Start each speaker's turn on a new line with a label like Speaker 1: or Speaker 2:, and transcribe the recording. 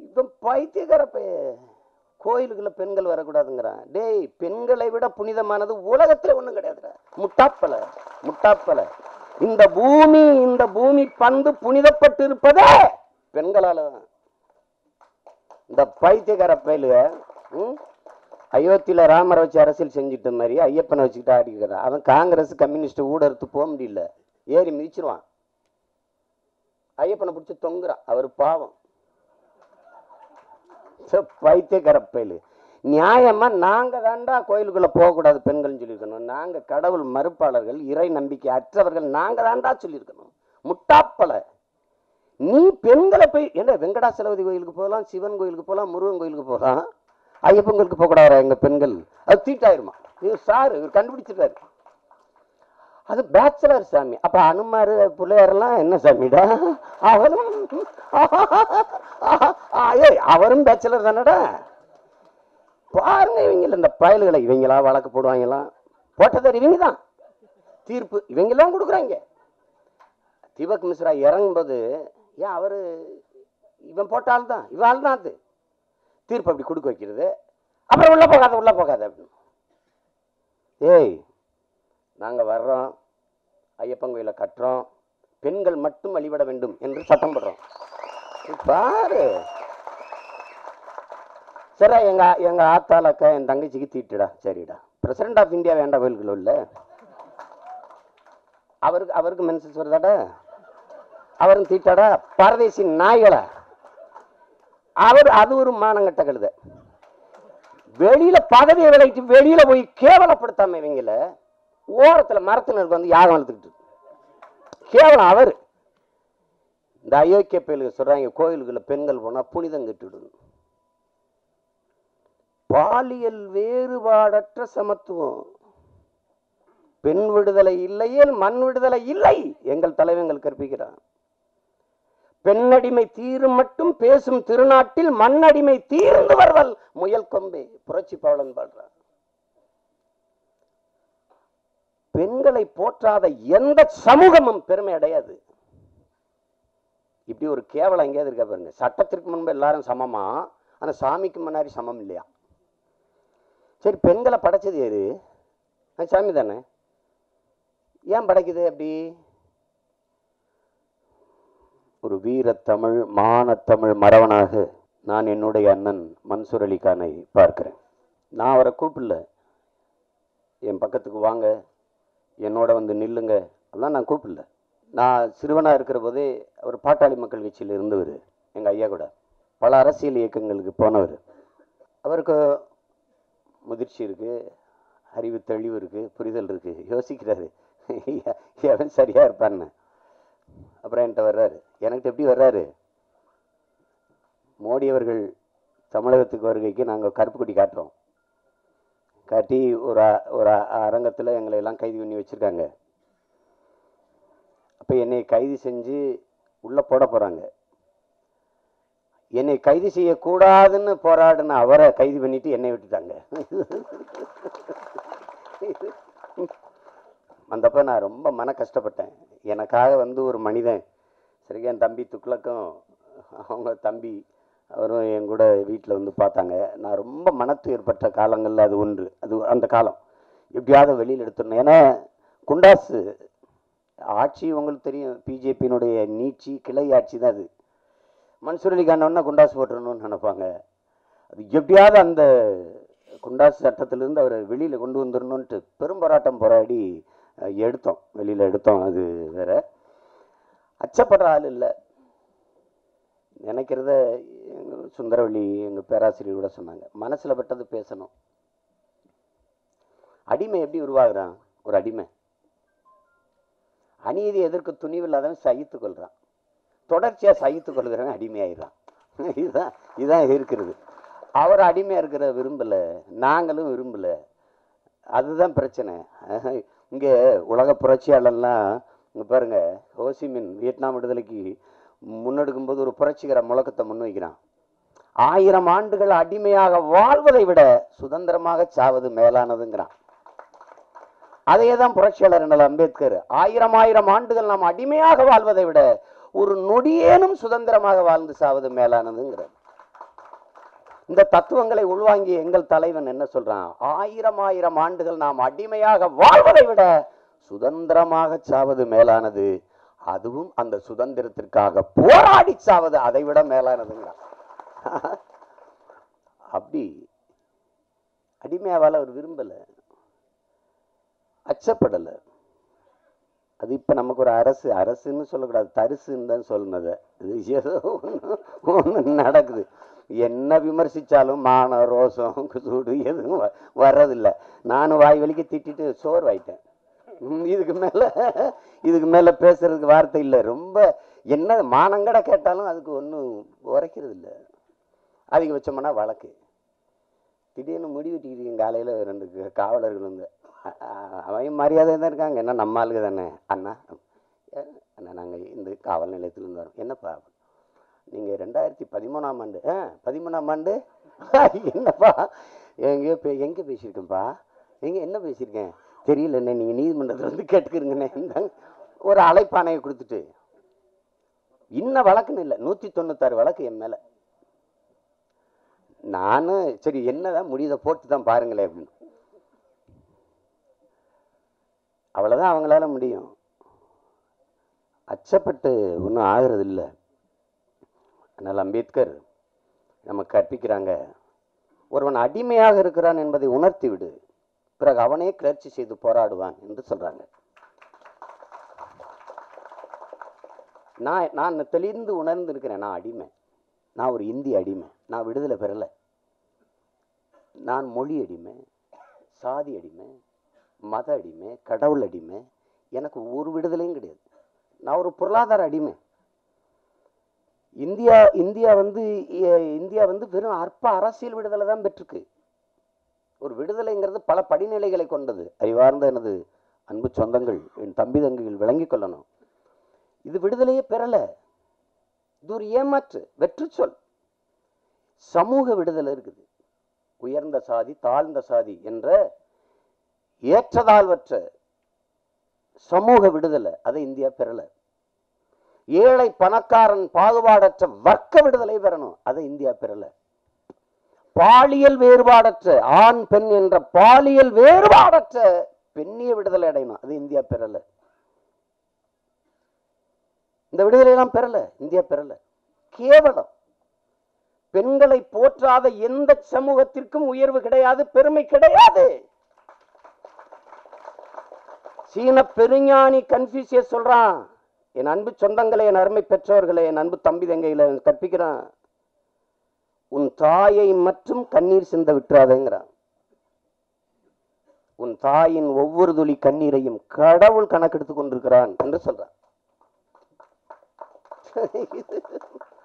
Speaker 1: இவன் பைத்தியக்கார பைய கோயிலுக்குள்ள பெண்கள் வரக்கூடாதுங்கிறான் டேய் பெண்களை விட புனிதமானது உலகத்துல ஒண்ணும் கிடையாதுடா முட்டாப்பல முட்டாப்பல இந்த பூமி இந்த பூமி பந்து புனிதப்பட்டு இருப்பதே பெண்களால தான் இந்த பைத்தியக்கார பயலுக ம்? அயோத்தியில ராமரை வச்சு அரசியல் செஞ்சுட்ட மாதிரி ஐயப்பனை வச்சுக்கிட்டு ஆடிக்கிறான் அவன் காங்கிரஸ் கம்யூனிஸ்ட் ஊடறுத்து போக முடியல ஏறி மிதிச்சிருவான் ஐயப்பனை பிடிச்சி தொங்குறான் அவர் பாவம் சே, பைத்தியக்கார பயலு நியாயமா நாங்க தாண்டா கோயிலுக்குள்ள போகக்கூடாது பெண்கள்னு சொல்லியிருக்கணும் நாங்க கடவுள் மறுப்பாளர்கள் இறை நம்பிக்கை அற்றவர்கள் நாங்க தாண்டா சொல்லியிருக்கணும் முட்டாப்பல நீ பெண்களை போய் என்ன வெங்கடாசலபதி கோயிலுக்கு போகலாம் சிவன் கோயிலுக்கு போகலாம் முருகன் கோயிலுக்கு போகலாம் ஐயப்பன் கோயிலுக்கு போகக்கூடாதா எங்க பெண்கள் அது தீட்டாயிருமா இது சார் இவர் கண்டுபிடிச்சிருக்காரு அது பேச்சுலர் சாமி அப்ப அனுமாரு பிள்ளையாரெல்லாம் என்ன சாமிடா அவரும் ஏய் அவரும் பேச்சுலர் தானடா பாருங்க இவங்கள இந்த பயல்களை இவங்களா வழக்கு போடுவாங்களாம் போட்டதர் இவங்க தான் தீர்ப்பு இவங்கெல்லாம் கொடுக்குறாங்க தீபக் மிஸ்ரா இறங்கும்போது ஏன் அவரு இவன் போட்டால் தான் இவாள் தான் அது தீர்ப்பு அப்படி கொடுக்க வைக்கிறது அப்புறம் உள்ள போகாத உள்ள போகாத அப்படின்னு ஏய் நாங்க வர்றோம் ஐயப்பன் கோயிலை கட்டுறோம் பெண்கள் மட்டும் வழிபட வேண்டும் என்று சட்டம் போடுறோம் நீ பாரு சரி எங்க எங்க ஆத்தாலக்கா என் தங்கச்சிக்கு தீட்டுடா சரிடா பிரசிடென்ட் ஆஃப் இந்தியா வேண்டாம் கோயிலுக்குள்ள உள்ள அவருக்கு அவருக்கு மென்சஸ் வருதாடா அவரும் தீட்டாடா பரதேசி நாய்களா அவர் அது ஒரு மானங்கட்ட கழுத வெளியில பதவியை விலைக்கு வெளியில போய் கேவலப்படுத்தாம இவங்கள ஓரத்துல மரத்தினருக்கு வந்து யாகம் வளர்த்துக்கிட்டு கேவலம் அவர் இந்த அயோக்கிய பயலுக்கு சொல்றாங்க கோயிலுக்குள்ள பெண்கள் போனா புனிதம் கட்டிடணும் பாலியல் வேறுபாடற்ற சமத்துவம் பெண் விடுதலை இல்லையேல் மண் விடுதலை இல்லை எங்கள் தலைவங்கள் கற்பிக்கிறார் பெண்ணடிமை தீரும் மட்டும் பேசும் திருநாட்டில் மண்ணடிமை தீர்ந்து வருதல் முயல் கொம்பே புரட்சி பாவலன் பாடுறார் பெண்களை போற்றாத எந்த சமூகமும் பெருமை அடையாது இப்படி ஒரு கேவலம் எங்கேயாவது இருக்கா பாருங்க சட்டத்திற்கு முன்பு எல்லாரும் சமமா ஆனா சாமிக்கு முன்னாடி சமம் இல்லையா சரி பெண்களை படைச்சது யாரு அது சாமி தானே ஏன் படைக்குது அப்படி ஒரு வீரத்தமிழ் மானத்தமிழ் மறவனாக நான் என்னுடைய அண்ணன் மன்சூர் அலிகானை பார்க்கிறேன் நான் அவரை கூப்பிடல என் பக்கத்துக்கு வாங்க என்னோட வந்து நில்லுங்க அதெல்லாம் நான் கூப்பிடல நான் சிறுவனாக இருக்கிற போதே அவர் பாட்டாளி மக்கள் கட்சியில் இருந்தவர் எங்கள் ஐயா கூட பல அரசியல் இயக்கங்களுக்கு போனவர் அவருக்கு முதிர்ச்சி இருக்குது அறிவு தெளிவு இருக்குது புரிதல் இருக்குது யோசிக்கிறாரு எவன் சரியாக இருப்பான்னு அப்புறம் என்கிட்ட வர்றாரு எனக்கு எப்படி வர்றாரு மோடி அவர்கள் தமிழகத்துக்கு வருகைக்கு நாங்கள் கருப்பு கொடி காட்டுறோம் காட்டி ஒரு அ- ஒரு அரங்கத்தில் எங்களை எல்லாம் கைது பண்ணி வச்சுருக்காங்க அப்போ என்னை கைது செஞ்சு உள்ளே போட போகிறாங்க என்னை கைது செய்யக்கூடாதுன்னு போராடின அவரை கைது பண்ணிட்டு என்னை விட்டுட்டாங்க வந்தப்ப நான் ரொம்ப மன கஷ்டப்பட்டேன் எனக்காக வந்து ஒரு மனிதன் சரி என் தம்பி துக்ளக்கும் அவங்க தம்பி அவரும் என் கூட வீட்டில் வந்து பார்த்தாங்க நான் ரொம்ப மனத்துயர்பட்ட காலங்களில் அது ஒன்று அது அந்த காலம் எப்படியாவது வெளியில் எடுத்துடணும் ஏன்னா குண்டாசு ஆட்சி உங்களுக்கு தெரியும் பிஜேபியினுடைய நீட்சி கிளை ஆட்சி தான் அது மன்சூர் அலிகானோன்னா குண்டாசு போட்டுறணும்னு நினைப்பாங்க அது எப்படியாவது அந்த குண்டாசு சட்டத்திலிருந்து அவரை வெளியில் கொண்டு வந்துடணுன்ட்டு பெரும் போராட்டம் போராடி அஹ், எடுத்தோம் வெளியில் எடுத்தோம் அது வேற அச்சப்படுற ஆள் இல்லை நினைக்கிறத எங்க சுந்தரவள்ளி எங்கள் பேராசிரியர் கூட சொன்னாங்க மனசில் பட்டது பேசணும் அடிமை எப்படி உருவாகுறான் ஒரு அடிமை அநீதி எதிர்க்க துணிவில்லாதவன் சகித்து கொள்றான் தொடர்ச்சியாக சகித்து கொள்கிறவன் அடிமையாயிடுறான் இதுதான் இதுதான் இருக்கிறது அவர் அடிமையாக இருக்கிற விரும்பல நாங்களும் விரும்பல அதுதான் பிரச்சனை இங்கே உலக புரட்சியாளர்லாம் இங்கே பாருங்க ஹோசிமின் வியட்நாம் விடுதலைக்கு முன்னெடுக்கும் போது ஒரு புரட்சிகர முழக்கத்தை முன்வைக்கிறான் ஆயிரம் ஆண்டுகள் அடிமையாக வாழ்வதை விட சுதந்திரமாக சாவது மேலானதுங்கிறான் அதையே தான் புரட்சியாளர் அண்ணல் அம்பேத்கர் ஆயிரம் ஆயிரம் ஆண்டுகள் நாம் அடிமையாக வாழ்வதை விட ஒரு நொடியேனும் சுதந்திரமாக வாழ்ந்து சாவது மேலானதுங்கிறார் இந்த தத்துவங்களை உள்வாங்கிய எங்கள் தலைவன் என்ன சொல்றான் ஆயிரம் ஆயிரம் ஆண்டுகள் நாம் அடிமையாக வாழ்வதை விட சுதந்திரமாக சாவது மேலானது அதுவும் அந்த சுதந்திரத்திற்காக போராடி சாவது அதை விட மேலானதுங்கிறான் அப்படி அடிமையாவால் அவர் விரும்பல அச்சப்படலை அது இப்போ நமக்கு ஒரு அரசு அரசுன்னு சொல்லக்கூடாது தரிசுன்னு தான் சொல்லணுது இது ஏதோ ஒன்று நடக்குது என்ன விமர்சித்தாலும் மான ரோசம் சூடு எதுவும் வ- வர்றதில்ல நானும் வாய் வலிக்க திட்டிட்டு சோர்வாயிட்டேன் ம், இதுக்கு மேலே இதுக்கு மேலே பேசுறதுக்கு வார்த்தை இல்லை ரொம்ப என்ன மானங்கட கேட்டாலும் அதுக்கு ஒன்றும் உரைக்கிறது இல்லை அதிகபட்சமான வழக்கு திடீர்னு முடி வெட்டிக்கிட்டீங்க காலையில் ரெண்டு க- காவலர்கள் வந்து அ- அ- அவன் மரியாதை தான் இருக்காங்க என்ன நம்ம ஆளுங்க தானே அண்ணா ஏ, அண்ணா நாங்கள் இந்த காவல் நிலையத்திலேருந்து வரோம் என்னப்பா நீங்கள் ரெண்டாயிரத்தி பதிமூணாம் ஆண்டு ஆ பதிமூணாம் ஆண்டு என்னப்பா எங்கேயோ பே எங்கே பேசியிருக்கேன்ப்பா எங்கே என்ன பேசியிருக்கேன் தெரியலண்ணே நீங்கள் நீதிமன்றத்தில் வந்து கேட்டுக்கிறீங்கண்ணே இந்தாங்க. ஒரு அழைப்பானையை கொடுத்துட்டு இன்ன வழக்குன்னு இல்லை நூற்றி தொண்ணூத்தாறு வழக்கு என் மேலே நானும் சரி என்னதான் முடியுதை போட்டு தான் பாருங்களேன் அப்படின்னு அவ்வளோதான் அவங்களால முடியும் அச்சப்பட்டு ஒன்றும் ஆகிறது இல்லை அதனால் அம்பேத்கர் நமக்கு கற்பிக்கிறாங்க ஒருவன் அடிமையாக இருக்கிறான் என்பதை உணர்த்தி விடு பிறகு அவனே கிளர்ச்சி செய்து போராடுவான் என்று சொல்றாங்க நான் நான் தெளிந்து உணர்ந்து இருக்கிறேன் நான் அடிமை நான் ஒரு இந்திய அடிமை நான் விடுதலை பெறலை நான் மொழி அடிமை சாதி அடிமை மத அடிமை கடவுள் அடிமை எனக்கு ஒரு விடுதலையும் கிடையாது நான் ஒரு பொருளாதார அடிமை இந்தியா இந்தியா வந்து எ- இந்தியா வந்து வெறும் அற்ப அரசியல் விடுதலை தான் பெற்றிருக்கு ஒரு விடுதலைங்கிறது பல படிநிலைகளை கொண்டது அறிவார்ந்த எனது அன்பு சொந்தங்கள் என் தம்பி தங்கைகள் விளங்கிக் கொள்ளணும் இது விடுதலையே பெறல இது ஒரு ஏமாற்று வெற்று சொல் சமூக விடுதலை இருக்குது உயர்ந்த சாதி தாழ்ந்த சாதி என்ற ஏற்றதாழ்வற்ற சமூக விடுதலை அதை இந்தியா பெறல ஏழை பணக்காரன் பாகுபாடற்ற வர்க்க விடுதலை பெறணும் அதை இந்தியா பெறல பாலியல் வேறுபாடற்ற ஆண் பெண் என்ற பாலியல் வேறுபாடற்ற பெண்ணிய விடுதலை அடையணும் அது இந்தியா பெறல இந்த விடுதலை எல்லாம் பெறல இந்தியா பெறல கேவலம் பெண்களை போற்றாத எந்த சமூகத்திற்கும் உயர்வு கிடையாது பெருமை கிடையாது சீன பெருஞானி கன்ஃபியூசியஸ் சொல்றான் என் அன்பு சொந்தங்களே என் அருமை பெற்றோர்களே என் அன்பு தம்பி தங்கையில கற்பிக்கிறான் உன் தாயை மட்டும் கண்ணீர் சிந்த விட்டுறாதேங்கிறான் உன் தாயின் ஒவ்வொரு துளி கண்ணீரையும் கடவுள் கணக்கெடுத்துக் கொண்டிருக்கிறான் என்று சொல்றான்